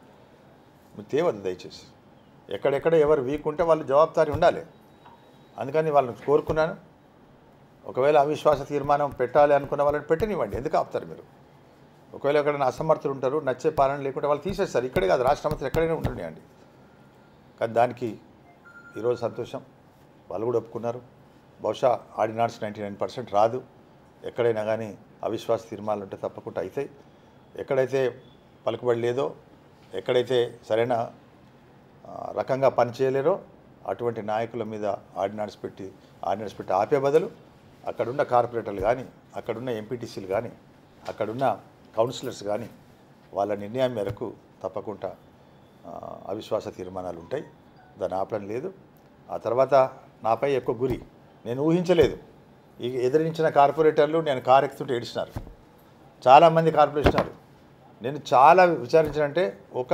మీరు తేవద్దు దయచేసి ఎక్కడెక్కడ ఎవరు వీక్ ఉంటే వాళ్ళు జవాబుదారీ ఉండాలి అందుకని వాళ్ళని కోరుకున్నాను ఒకవేళ అవిశ్వాస తీర్మానం పెట్టాలి అనుకున్న వాళ్ళని పెట్టనివ్వండి ఎందుకు ఆపుతారు మీరు ఒకవేళ ఎక్కడైనా అసమర్థులు ఉంటారు నచ్చే పాలన లేకుంటే వాళ్ళు తీసేస్తారు ఇక్కడే కాదు రాష్ట్రమంతా ఎక్కడైనా ఉంటుండేయండి కానీ దానికి ఈరోజు సంతోషం వాళ్ళు కూడా ఒప్పుకున్నారు బహుశా ఆర్డినాన్స్ నైంటీ నైన్ పర్సెంట్ రాదు ఎక్కడైనా కానీ అవిశ్వాస తీర్మానాలు ఉంటే తప్పకుండా అవుతాయి ఎక్కడైతే పలుకుబడి లేదో ఎక్కడైతే సరైన ఆ, రకంగా పని చేయలేరో అటువంటి నాయకుల మీద ఆర్డినాన్స్ పెట్టి ఆర్డినాన్స్ పెట్టి ఆపే బదులు అక్కడున్న కార్పొరేటర్లు కానీ అక్కడున్న ఎంపీటీసీలు కానీ అక్కడున్న కౌన్సిలర్స్ కానీ వాళ్ళ నిర్ణయం మేరకు తప్పకుండా ఆ, అవిశ్వాస తీర్మానాలు ఉంటాయి దాన్ని ఆపడం లేదు ఆ తర్వాత నాపై ఎక్కువ గురి నేను ఊహించలేదు ఈ ఎదిరించిన కార్పొరేటర్లు నేను కారెక్కుతుంటే ఏడిచినారు చాలామంది కార్పొరేషనర్ నేను చాలా విచారించానంటే ఒక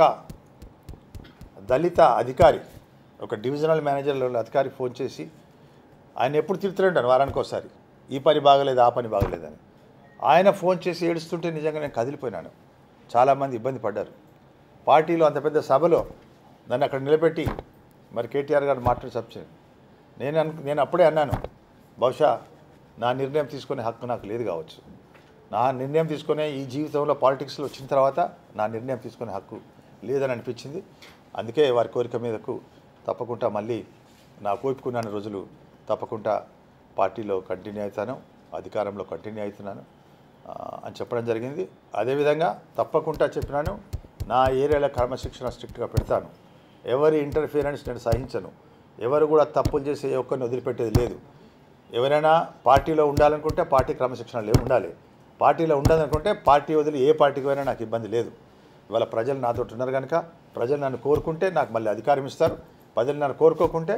దళిత అధికారి ఒక డివిజనల్ మేనేజర్ లెవెల్ అధికారి ఫోన్ చేసి ఆయన ఎప్పుడు తిడుతుంటాను వారానికి ఒకసారి ఈ పని బాగలేదు ఆ పని బాగలేదని ఆయన ఫోన్ చేసి ఏడుస్తుంటే నిజంగా నేను కదిలిపోయినాను చాలామంది ఇబ్బంది పడ్డారు పార్టీలో అంత పెద్ద సభలో నన్ను అక్కడ నిలబెట్టి మరి కేటీఆర్ గారు మాట్లాడి చెప్పాను నేను అను నేను అప్పుడే అన్నాను బహుశా నా నిర్ణయం తీసుకునే హక్కు నాకు లేదు కావచ్చు నా నిర్ణయం తీసుకునే ఈ జీవితంలో పాలిటిక్స్లో వచ్చిన తర్వాత నా నిర్ణయం తీసుకునే హక్కు లేదని అనిపించింది అందుకే వారి కోరిక మీదకు తప్పకుండా మళ్ళీ నా కోరుకున్న రోజులు తప్పకుండా పార్టీలో కంటిన్యూ అవుతాను అధికారంలో కంటిన్యూ అవుతున్నాను ఆ, అని చెప్పడం జరిగింది అదేవిధంగా తప్పకుండా చెప్పినాను నా ఏరియాలో క్రమశిక్షణ స్ట్రిక్ట్గా పెడతాను ఎవరి ఇంటర్ఫియరెన్స్ నేను సహించను ఎవరు కూడా తప్పులు చేసి ఏ ఒక్కరిని వదిలిపెట్టేది లేదు ఎవరైనా పార్టీలో ఉండాలనుకుంటే పార్టీ క్రమశిక్షణలో ఉండాలి పార్టీలో ఉండాలనుకుంటే పార్టీ వదిలి ఏ పార్టీకి పోయినా నాకు ఇబ్బంది లేదు ఇవాళ ప్రజలు నాతో ఉన్నారు కనుక ప్రజలు నన్ను కోరుకుంటే నాకు మళ్ళీ అధికారం ఇస్తారు ప్రజలు నన్ను కోరుకోకుంటే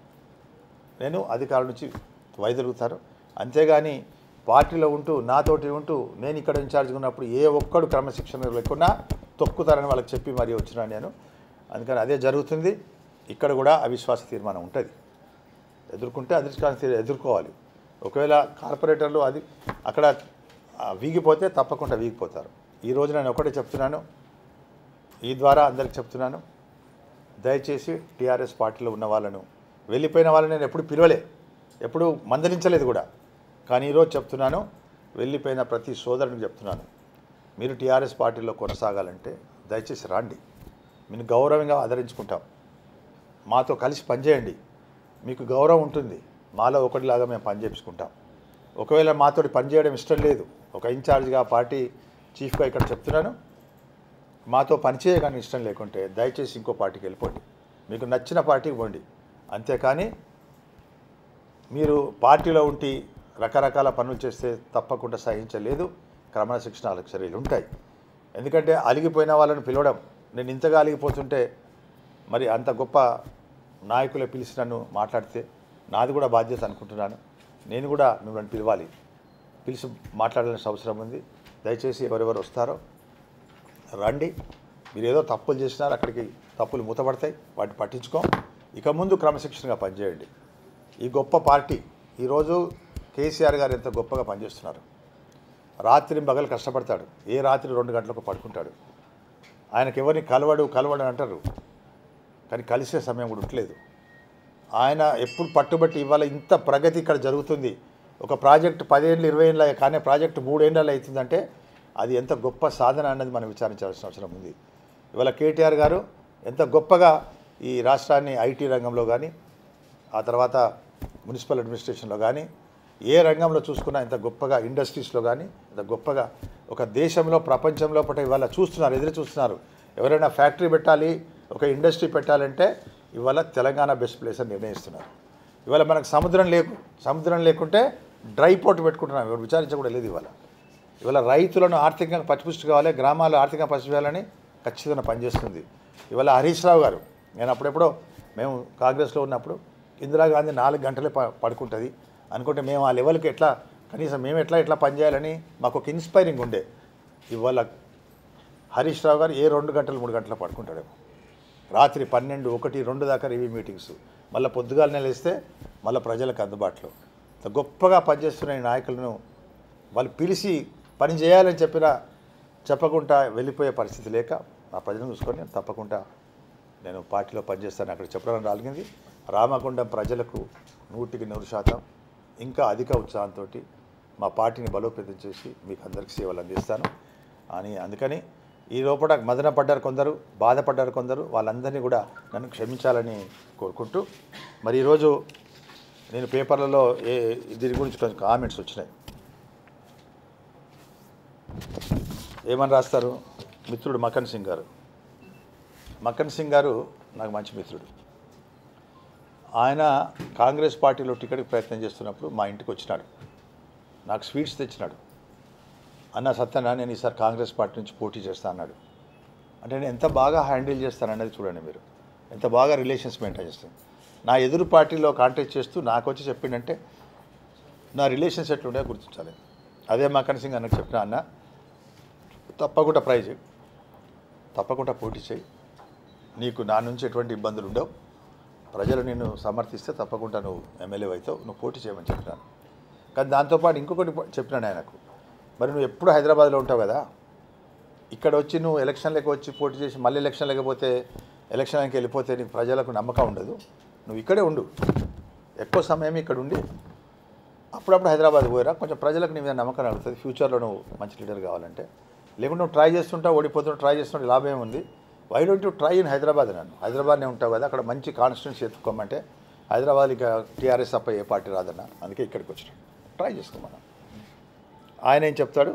నేను అధికారుల నుంచి వైదొలుగుతాను అంతేగాని పార్టీలో ఉంటూ నాతోటి ఉంటూ నేను ఇక్కడ ఇన్ఛార్జ్గా ఉన్నప్పుడు ఏ ఒక్కడు క్రమశిక్షణ లేకున్నా తొక్కుతారని వాళ్ళకి చెప్పి మరీ వచ్చినా నేను అందుకని అదే జరుగుతుంది ఇక్కడ కూడా అవిశ్వాస తీర్మానం ఉంటుంది ఎదుర్కొంటే అధిష్టాన తీర్మానం ఎదుర్కోవాలి ఒకవేళ కార్పొరేటర్లు అది అక్కడ ఆ, వీగిపోతే తప్పకుండా వీగిపోతారు ఈ రోజు నేను ఒకటే చెప్తున్నాను ఈ ద్వారా అందరికి చెప్తున్నాను దయచేసి టీఆర్ఎస్ పార్టీలో ఉన్న వాళ్ళను వెళ్ళిపోయిన వాళ్ళని నేను ఎప్పుడు పిలవలే ఎప్పుడు మందలించలేదు కూడా కానీ ఈరోజు చెప్తున్నాను వెళ్ళిపోయిన ప్రతి సోదరునికి చెప్తున్నాను మీరు టీఆర్ఎస్ పార్టీలో కొనసాగాలంటే దయచేసి రాండి మీరు గౌరవంగా ఆదరించుకుంటాం మాతో కలిసి పనిచేయండి మీకు గౌరవం ఉంటుంది మాలో ఒకటిలాగా మేము పనిచేపించుకుంటాం ఒకవేళ మాతోటి పనిచేయడం ఇష్టం లేదు ఒక ఇన్ఛార్జ్గా పార్టీ చీఫ్గా ఇక్కడ చెప్తున్నాను మాతో పనిచేయగానే ఇష్టం లేకుంటే దయచేసి ఇంకో పార్టీకి వెళ్ళిపోండి మీకు నచ్చిన పార్టీకి పోండి అంతేకాని మీరు పార్టీలో ఉండి రకరకాల పనులు చేస్తే తప్పకుండా సహించలేదు క్రమశిక్షణ చర్యలు ఉంటాయి ఎందుకంటే అలిగిపోయిన వాళ్ళని పిలవడం నేను ఇంతగా అలిగిపోతుంటే మరి అంత గొప్ప నాయకులే పిలిచి నన్ను మాట్లాడితే నాది కూడా బాధ్యత అనుకుంటున్నాను నేను కూడా మిమ్మల్ని పిలవాలి పిలిచి మాట్లాడాల్సిన అవసరం ఉంది దయచేసి ఎవరెవరు వస్తారో రండి మీరు ఏదో తప్పులు చేసినారు అక్కడికి తప్పులు మూతపడతాయి వాటిని పట్టించుకోం ఇక ముందు క్రమశిక్షణగా పనిచేయండి ఈ గొప్ప పార్టీ ఈరోజు కేసీఆర్ గారు ఎంత గొప్పగా పనిచేస్తున్నారు రాత్రి పగలు కష్టపడతాడు ఏ రాత్రి రెండు గంటలకు పడుకుంటాడు ఆయనకి ఎవరిని కలవడు కలవడు అని అంటారు కానీ కలిసే సమయం కూడా ఉండలేదు ఆయన ఎప్పుడు పట్టుబట్టి ఇవాళ ఇంత ప్రగతి ఇక్కడ జరుగుతుంది ఒక ప్రాజెక్ట్ పదేళ్ళు ఇరవై ఏళ్ళ కానీ ప్రాజెక్ట్ మూడేళ్ళలో అవుతుందంటే అది ఎంత గొప్ప సాధన అన్నది మనం విచారించాల్సిన అవసరం ఉంది ఇవాళ కేటీఆర్ గారు ఎంత గొప్పగా ఈ రాష్ట్రాన్ని ఐటీ రంగంలో కానీ ఆ తర్వాత మున్సిపల్ అడ్మినిస్ట్రేషన్లో కానీ ఏ రంగంలో చూసుకున్నా ఇంత గొప్పగా ఇండస్ట్రీస్లో కానీ ఇంత గొప్పగా ఒక దేశంలో ప్రపంచంలో పట ఇవాళ చూస్తున్నారు ఎదురు చూస్తున్నారు ఎవరైనా ఫ్యాక్టరీ పెట్టాలి ఒక ఇండస్ట్రీ పెట్టాలంటే ఇవాళ తెలంగాణ బెస్ట్ ప్లేస్ అని నిర్ణయిస్తున్నారు ఇవాళ మనకు సముద్రం లేకు సముద్రం లేకుంటే డ్రై పోర్ట్ పెట్టుకుంటున్నాం ఎవరు విచారించకూడదు లేదు ఇవాళ ఇవాళ రైతులను ఆర్థికంగా పచ్చిపుష్టి కావాలి గ్రామాలు ఆర్థికంగా పసిచేయాలని ఖచ్చితంగా పనిచేస్తుంది ఇవాళ హరీష్ రావు గారు నేను అప్పుడెప్పుడో మేము కాంగ్రెస్లో ఉన్నప్పుడు ఇందిరాగాంధీ నాలుగు గంటలే ప పడుకుంటుంది అనుకుంటే మేము ఆ లెవెల్కి ఎట్లా కనీసం మేము ఎట్లా ఎట్లా పనిచేయాలని మాకు ఒక ఇన్స్పైరింగ్ ఉండే ఇవాళ హరీష్ రావు గారు ఏ రెండు గంటలు మూడు గంటలు పడుకుంటాడేమో రాత్రి పన్నెండు ఒకటి రెండు దాకా రివ్యూ మీటింగ్స్ మళ్ళీ పొద్దుగాలనే లేస్తే మళ్ళీ ప్రజలకు అందుబాటులో ఇంత గొప్పగా పనిచేస్తున్న ఈ నాయకులను వాళ్ళు పిలిచి పని చేయాలని చెప్పినా చెప్పకుండా వెళ్ళిపోయే పరిస్థితి లేక ఆ ప్రజలను చూసుకొని నేను తప్పకుండా నేను పార్టీలో పనిచేస్తాను అక్కడ చెప్పడం రాలిగింది రామగుండం ప్రజలకు నూటికి నూరు శాతం ఇంకా అధిక ఉత్సాహంతో మా పార్టీని బలోపేతం చేసి మీకు అందరికీ సేవలు అందిస్తాను అని అందుకని ఈ లోపల మదన పడ్డారు కొందరు బాధపడ్డారు కొందరు వాళ్ళందరినీ కూడా నన్ను క్షమించాలని కోరుకుంటూ మరి ఈరోజు నేను పేపర్లలో ఏ దీని గురించి కొంచెం కామెంట్స్ వచ్చినాయి ఏమని రాస్తారు మిత్రుడు మకన్ సింగ్ గారు మకన్ సింగ్ గారు నాకు మంచి మిత్రుడు ఆయన కాంగ్రెస్ పార్టీలో టికెట్కి ప్రయత్నం చేస్తున్నప్పుడు మా ఇంటికి వచ్చినాడు నాకు స్వీట్స్ తెచ్చినాడు అన్న సత్యన నేను ఈసారి కాంగ్రెస్ పార్టీ నుంచి పోటీ చేస్తా అన్నాడు అంటే నేను ఎంత బాగా హ్యాండిల్ చేస్తాననేది చూడండి మీరు ఎంత బాగా రిలేషన్స్ మెయింటైన్ చేస్తాను నా ఎదురు పార్టీలో కాంటాక్ట్ చేస్తూ నాకు వచ్చి చెప్పిండంటే నా రిలేషన్స్ ఎట్లుండే గుర్తించాలి అదే మకన్ సింగ్ అన్నకు చెప్పిన అన్న తప్పకుండా ట్రై చేయి తప్పకుండా పోటీ చేయి నీకు నా నుంచి ఎటువంటి ఇబ్బందులు ఉండవు ప్రజలు నిన్ను సమర్థిస్తే తప్పకుండా నువ్వు ఎమ్మెల్యే అవుతావు నువ్వు పోటీ చేయమని చెప్పినాను కానీ దాంతోపాటు ఇంకొకటి చెప్పినాను ఆయనకు మరి నువ్వు ఎప్పుడు హైదరాబాద్లో ఉంటావు కదా ఇక్కడ వచ్చి నువ్వు ఎలక్షన్లకు వచ్చి పోటీ చేసి మళ్ళీ ఎలక్షన్ లేకపోతే ఎలక్షన్కి వెళ్ళిపోతే నీకు ప్రజలకు నమ్మకం ఉండదు నువ్వు ఇక్కడే ఉండు ఎక్కువ సమయం ఇక్కడ ఉండి అప్పుడప్పుడు హైదరాబాద్ పోయిరా కొంచెం ప్రజలకు నీ మీద నమ్మకం కలుగుతుంది ఫ్యూచర్లో నువ్వు మంచి లీడర్ కావాలంటే లేకుంటే నువ్వు ట్రై చేస్తుంటావు ఓడిపోతుంటావు ట్రై చేస్తుంటే లాభం ఏముంది why don't you try in Hyderabad నన్ను హైదరాబాద్నే ఉంటావు కదా అక్కడ మంచి కాన్స్టిట్యూన్సీ ఎత్తుకోమంటే హైదరాబాద్ ఇక టీఆర్ఎస్ తప్ప ఏ పార్టీ రాదన్న అందుకే ఇక్కడికి వచ్చినాం ట్రై చేసుకోమన్నా ఆయన ఏం చెప్తాడు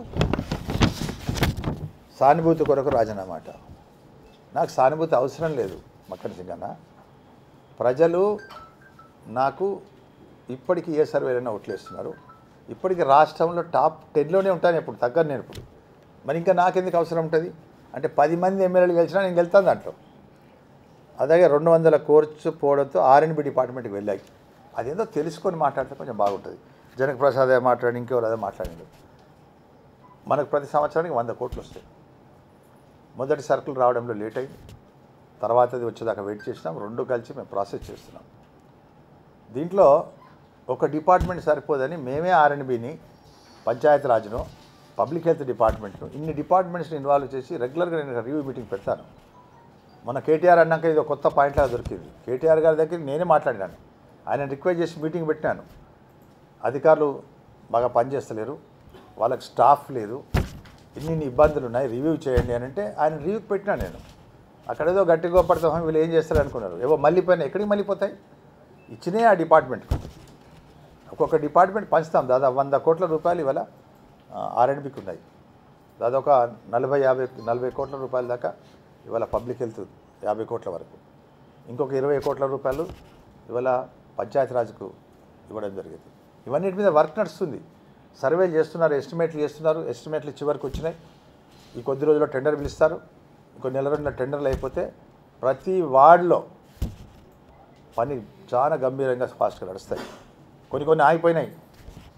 సానుభూతి కొరకు రాజీనామా అట నాకు సానుభూతి అవసరం లేదు మక్కన్ సింగ్ అన్న ప్రజలు నాకు ఇప్పటికీ ఏ సర్వేలైనా ఓట్లేస్తున్నారు ఇప్పటికి రాష్ట్రంలో టాప్ టెన్లోనే ఉంటాను ఇప్పుడు తగ్గను నేను ఇప్పుడు మరి ఇంకా నాకెందుకు అవసరం ఉంటుంది అంటే పది మంది ఎమ్మెల్యేలు గెలిచినా నేను గెలుతాను దాంట్లో అలాగే రెండు వందల కోర్సు పోవడంతో ఆర్ఎన్బి డిపార్ట్మెంట్కి వెళ్ళాయి అదేందో తెలుసుకొని మాట్లాడితే కొంచెం బాగుంటుంది జనక్ ప్రసాద్ అదే మాట్లాడి ఇంకెవరు అదే మాట్లాడిండు మనకు ప్రతి సంవత్సరానికి వంద కోట్లు వస్తాయి మొదటి సరుకులు రావడంలో లేట్ అయింది తర్వాత అది వచ్చేదాకా వెయిట్ చేసినాం రెండు కలిసి మేము ప్రాసెస్ చేస్తున్నాం దీంట్లో ఒక డిపార్ట్మెంట్ సరిపోదని మేమే ఆర్ఎన్బిని పంచాయతీ రాజ్ను పబ్లిక్ హెల్త్ డిపార్ట్మెంట్ను ఇన్ని డిపార్ట్మెంట్స్ని ఇన్వాల్వ్ చేసి రెగ్యులర్గా నేను రివ్యూ మీటింగ్ పెడతాను మన కేటీఆర్ అన్నాక ఇది ఒక కొత్త పాయింట్ లాగా దొరికింది కేటీఆర్ గారి దగ్గర నేనే మాట్లాడినాను ఆయన రిక్వెస్ట్ చేసి మీటింగ్ పెట్టినాను అధికారులు బాగా పనిచేస్తలేరు వాళ్ళకి స్టాఫ్ లేదు ఇన్ని ఇన్ని ఇబ్బందులు ఉన్నాయి రివ్యూ చేయండి అని అంటే ఆయన రివ్యూకి పెట్టినా నేను అక్కడ ఏదో గట్టిగా పడతాం వీళ్ళు ఏం చేస్తారు అనుకున్నారు ఏవో మళ్ళీపోయినా ఎక్కడికి మళ్ళీపోతాయి ఇచ్చినే ఆ డిపార్ట్మెంట్ ఒక్కొక్క డిపార్ట్మెంట్ పంచుతాం దాదాపు వంద కోట్ల రూపాయలు ఇవాళ ఆర్ఎండ్బికి ఉన్నాయి దాదాపు ఒక నలభై యాభై నలభై కోట్ల రూపాయల దాకా ఇవాళ పబ్లిక్ హెల్త్ యాభై కోట్ల వరకు ఇంకొక ఇరవై కోట్ల రూపాయలు ఇవాళ పంచాయతీరాజ్కు ఇవ్వడం జరిగింది ఇవన్నిటి మీద వర్క్ నడుస్తుంది సర్వేలు చేస్తున్నారు ఎస్టిమేట్లు చేస్తున్నారు ఎస్టిమేట్లు చివరికి వచ్చినాయి ఈ కొద్ది రోజుల్లో టెండర్ పిలుస్తారు ఇంకో నెల రోజుల టెండర్లు అయిపోతే ప్రతి వార్డులో పని చాలా గంభీరంగా ఫాస్ట్గా నడుస్తాయి కొన్ని కొన్ని ఆగిపోయినాయి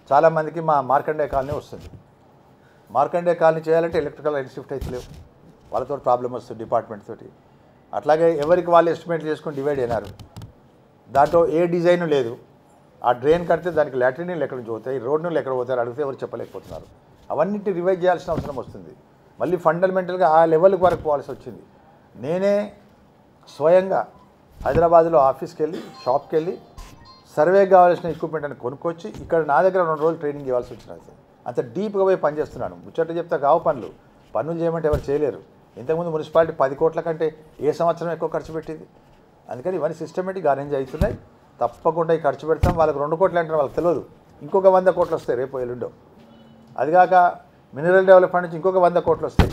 చాలామందికి మా మార్కండే కాలనీ వస్తుంది మార్కండే కాలనీ చేయాలంటే ఎలక్ట్రికల్ లైన్ షిఫ్ట్ అవుతలేవు వాళ్ళతో ప్రాబ్లం వస్తుంది డిపార్ట్మెంట్ తోటి అట్లాగే ఎవరికి వాళ్ళు ఎస్టిమేట్ చేసుకొని డివైడ్ అయినారు దాంట్లో ఏ డిజైన్ లేదు ఆ డ్రైన్ కడితే దానికి లాట్రిన్లు ఎక్కడ నుంచి పోతాయి రోడ్లు ఎక్కడ పోతారు అడిగితే ఎవరు చెప్పలేకపోతున్నారు అవన్నిటి రివైజ్ చేయాల్సిన అవసరం వస్తుంది మళ్ళీ ఫండమెంటల్గా ఆ లెవెల్ వరకు పోవాల్సి వచ్చింది నేనే స్వయంగా హైదరాబాద్లో ఆఫీస్కి వెళ్ళి షాప్కి వెళ్ళి సర్వే కావాల్సిన ఎక్విప్మెంట్ అని కొనుక్కొచ్చి ఇక్కడ నా దగ్గర రెండు రోజులు ట్రైనింగ్ ఇవ్వాల్సి వచ్చినది అంత డీప్గా పోయి పనిచేస్తున్నాను ముచ్చట చెప్తే కావు పనులు పనులు చేయమంటే ఎవరు చేయలేరు ఇంతకుముందు మున్సిపాలిటీ పది కోట్ల కంటే ఏ సంవత్సరం ఎక్కువ ఖర్చు పెట్టింది అందుకని ఇవన్నీ సిస్టమేటిక్గా అరేంజ్ అవుతున్నాయి తప్పకుండా ఈ ఖర్చు పెడతాం వాళ్ళకి రెండు కోట్లు అంటే వాళ్ళకి తెలియదు ఇంకొక వంద కోట్లు వస్తాయి రేపు ఎల్లుండో అదిగాక మినరల్ డెవలప్మెంట్ నుంచి ఇంకొక వంద కోట్లు వస్తాయి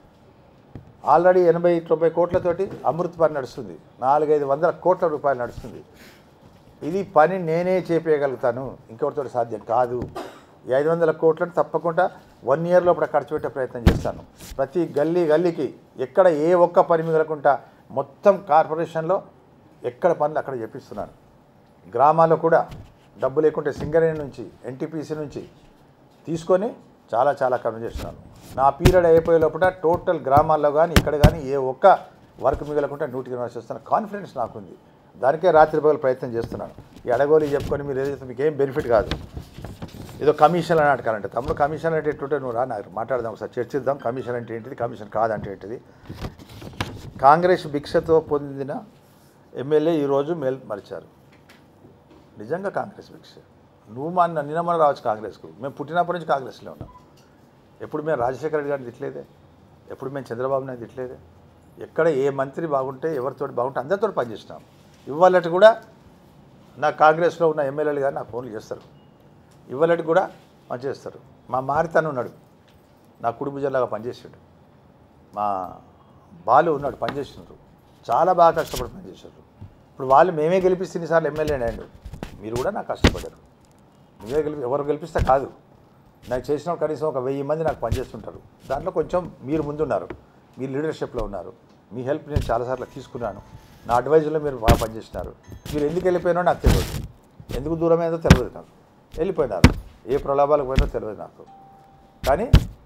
ఆల్రెడీ ఎనభై తొంభై కోట్లతోటి అమృత్ పని నడుస్తుంది నాలుగైదు వందల కోట్ల రూపాయలు నడుస్తుంది ఇది పని నేనే చేపేయగలుగుతాను ఇంకొకరితో సాధ్యం కాదు ఈ ఐదు వందల కోట్లను తప్పకుండా వన్ ఇయర్ లోపల ఖర్చు పెట్టే ప్రయత్నం చేస్తాను ప్రతి గల్లీ గల్లీకి ఎక్కడ ఏ ఒక్క పని మిగలకుండా మొత్తం కార్పొరేషన్లో ఎక్కడ పనులు అక్కడ చేపిస్తున్నాను గ్రామాల్లో కూడా డబ్బు లేకుంటే సింగరేణి నుంచి ఎన్టీపీసీ నుంచి తీసుకొని చాలా చాలా కన్ను చేస్తున్నాను నా పీరియడ్ అయిపోయే లోపల టోటల్ గ్రామాల్లో కానీ ఇక్కడ కానీ ఏ ఒక్క వర్క్ మిగలకుండా నూటికి నూరు చేస్తున్న కాన్ఫిడెన్స్ నాకుంది దానికే రాత్రి పగలు ప్రయత్నం చేస్తున్నాను ఈ అడగోలు చెప్పుకొని మీరు ఏదైతే మీకు ఏం బెనిఫిట్ కాదు ఏదో కమిషన్ అని అడగాలంటే తమ్ముడు కమిషన్ అంటే ఎట్టుంటే నువ్వు రా నాకు మాట్లాడదాం ఒకసారి చర్చిద్దాం కమిషన్ అంటే ఏంటిది కమిషన్ కాదంటే ఏంటిది కాంగ్రెస్ భిక్షతో పొందిన ఎమ్మెల్యే ఈరోజు మేల్ మరిచారు నిజంగా కాంగ్రెస్ భిక్ష నువ్వు మా నిన్న మన రావచ్చు కాంగ్రెస్కు మేము పుట్టినప్పటి నుంచి కాంగ్రెస్లో ఉన్నాం ఎప్పుడు మేము రాజశేఖర రెడ్డి గారిని తిట్టలేదే ఎప్పుడు మేము చంద్రబాబు నాయుడు తిట్టలేదే ఎక్కడ ఏ మంత్రి బాగుంటే ఎవరితో బాగుంటే అందరితో పనిచేసినాం ఇవాళటి కూడా నా కాంగ్రెస్లో ఉన్న ఎమ్మెల్యేలు కానీ నాకు ఫోన్లు చేస్తారు ఇవాళటి కూడా పనిచేస్తారు మా మారితను ఉన్నాడు నా కుటుంబ జిల్లాగా పనిచేసాడు మా బాలు ఉన్నాడు పనిచేసినారు చాలా బాగా కష్టపడి పనిచేశారు ఇప్పుడు వాళ్ళు మేమే గెలిపిస్తే ఇన్నిసార్లు ఎమ్మెల్యే అయ్యాడు మీరు కూడా నాకు కష్టపడ్డారు నువ్వే గెలిపి ఎవరు గెలిపిస్తే కాదు నాకు చేసిన కనీసం ఒక వెయ్యి మంది నాకు పనిచేస్తుంటారు దాంట్లో కొంచెం మీరు ముందున్నారు మీరు లీడర్షిప్లో ఉన్నారు మీ హెల్ప్ నేను చాలాసార్లు తీసుకున్నాను నా అడ్వైజర్లో మీరు బాగా పనిచేసినారు మీరు ఎందుకు వెళ్ళిపోయినో నాకు తెలియదు ఎందుకు దూరమైందో తెలియదు నాకు వెళ్ళిపోయినారు ఏ ప్రలోభాలకు పోయినో తెలియదు నాకు కానీ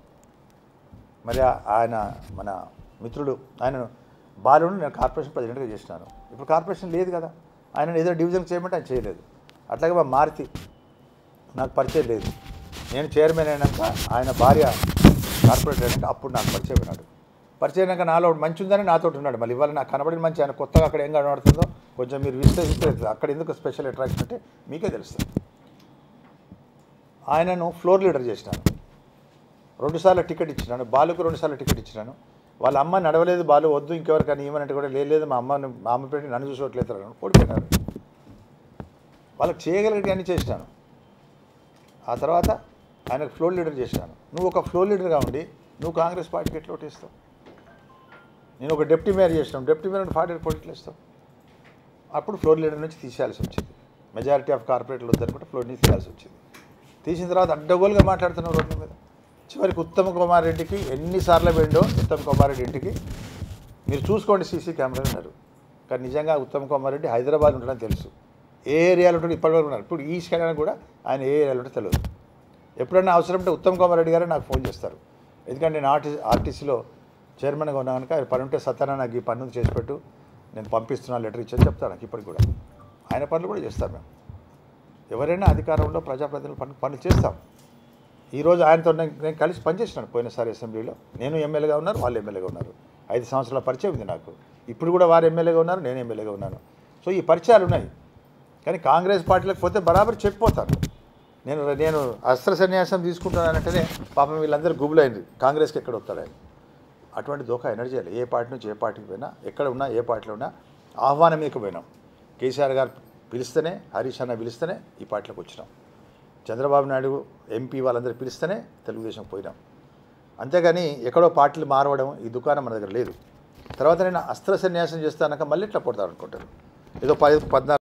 మరి ఆ- ఆయన మన మిత్రుడు ఆయనను బాలును నేను కార్పొరేషన్ ప్రెసిడెంట్గా చేసినాను ఇప్పుడు కార్పొరేషన్ లేదు కదా ఆయన ఏదో డివిజన్కి చేయమంటే ఆయన చేయలేదు అట్లాగే మా మారుతి నాకు పరిచయం లేదు నేను చైర్మన్ అయినాక ఆయన భార్య కార్పొరేటర్ అయినాక అప్పుడు నాకు పరిచయం అయినాడు పరిచయం అయినాక నాలో ఒకటి మంచి ఉందని నాతో ఉన్నాడు మళ్ళీ ఇవాళ నాకు కనబడిన మంచి ఆయన కొత్తగా అక్కడ ఏం కనబడుతుందో కొంచెం మీరు విశ్లేషిస్తే అక్కడ ఎందుకు స్పెషల్ అట్రాక్షన్ అంటే మీకే తెలుస్తుంది ఆయనను ఫ్లోర్ లీడర్ చేసినాను రెండుసార్లు టికెట్ ఇచ్చినాను బాలుకు రెండుసార్లు టికెట్ ఇచ్చినాను వాళ్ళ అమ్మ నడవలేదు బాలు వద్దు ఇంకెవరికైనా ఇవ్వనంటే కూడా "లేదు, లేదు మా అమ్మని మా అమ్మ పెట్టి నన్ను చూసుకోవట్లేదు అని ఓడిపోయినారు వాళ్ళకి చేయగలిగితే అన్ని చేసినాను ఆ తర్వాత ఆయనకు ఫ్లోర్ లీడర్ చేసినాను నువ్వు ఒక ఫ్లోర్ లీడర్గా ఉండి నువ్వు కాంగ్రెస్ పార్టీకి ఎట్లా ఓటేస్తావు నేను ఒక డిప్యూటీ మేయర్ చేసినాను డిప్యూటీ మేయర్ పార్టీ పోటీ ఇస్తావు అప్పుడు ఫ్లోర్ లీడర్ నుంచి తీసేయాల్సి వచ్చింది మెజారిటీ ఆఫ్ కార్పొరేట్లు వద్దనుకుంటే ఫ్లోర్ నుంచి తీయాల్సి వచ్చింది తీసిన తర్వాత అడ్డగోలుగా మాట్లాడుతున్నాం రోడ్ల మీద చివరికి ఉత్తమ్ కుమార్ రెడ్డికి ఎన్నిసార్లు వెళ్ళో ఉత్తమ్ కుమార్ రెడ్డి ఇంటికి మీరు చూసుకోండి సీసీ కెమెరాలు ఉన్నారు కానీ నిజంగా ఉత్తమ్ కుమార్ రెడ్డి హైదరాబాద్ ఉంటాడని తెలుసు ఏ ఏరియాలో ఉంటాడు ఇప్పటివరకు ఉన్నారు ఇప్పుడు ఈ స్కాన్ కూడా ఆయన ఏ ఏరియాలో ఉంటే తెలియదు ఎప్పుడైనా అవసరం ఉంటే ఉత్తమ్ కుమార్ రెడ్డి గారు నాకు ఫోన్ చేస్తారు ఎందుకంటే నేను ఆర్టీ ఆర్టీసీలో చైర్మన్గా ఉన్నా కనుక ఆయన పని ఉంటే సత్యాన నాకు ఈ పన్ను చేసి పెట్టు నేను పంపిస్తున్నా లెటర్ ఇచ్చని చెప్తాను నాకు ఇప్పటికి కూడా ఆయన పనులు కూడా చేస్తారు మేము ఎవరైనా అధికారంలో ప్రజాప్రతినిధులు పనులు పనులు చేస్తాం ఈరోజు ఆయనతో నేను నేను కలిసి పనిచేసినాను పోయినసారి అసెంబ్లీలో నేను ఎమ్మెల్యేగా ఉన్నారు వాళ్ళు ఎమ్మెల్యేగా ఉన్నారు ఐదు సంవత్సరాల పరిచయం ఉంది నాకు ఇప్పుడు కూడా వారు ఎమ్మెల్యేగా ఉన్నారు నేను ఎమ్మెల్యేగా ఉన్నాను సో ఈ పరిచయాలు ఉన్నాయి కానీ కాంగ్రెస్ పార్టీలకు పోతే బరాబర్ చెప్పిపోతాను నేను నేను అస్త్ర సన్యాసం తీసుకుంటున్నానంటేనే పాపం వీళ్ళందరూ గుబులైంది కాంగ్రెస్కి ఎక్కడ వస్తారు ఆయన అటువంటి దోకా ఎనర్జీ లేదు ఏ పార్టీ నుంచి ఏ పార్టీకి పోయినా ఎక్కడ ఉన్నా ఏ పార్టీలో ఉన్నా ఆహ్వానం మీకు పోయినాం కేసీఆర్ గారు పిలిస్తేనే హరీష్ అన్న పిలిస్తేనే ఈ పార్టీలోకి వచ్చినాం చంద్రబాబు నాయుడు ఎంపీ వాళ్ళందరూ పిలిస్తేనే తెలుగుదేశం పోయినాం అంతేగాని ఎక్కడో పార్టీలు మారవడం ఈ దుకాణం మన దగ్గర లేదు తర్వాత నేను అస్త్ర సన్యాసం చేస్తానక మళ్ళీ ఇట్లా కొడతారు అనుకుంటారు ఏదో పది పద్నాలుగు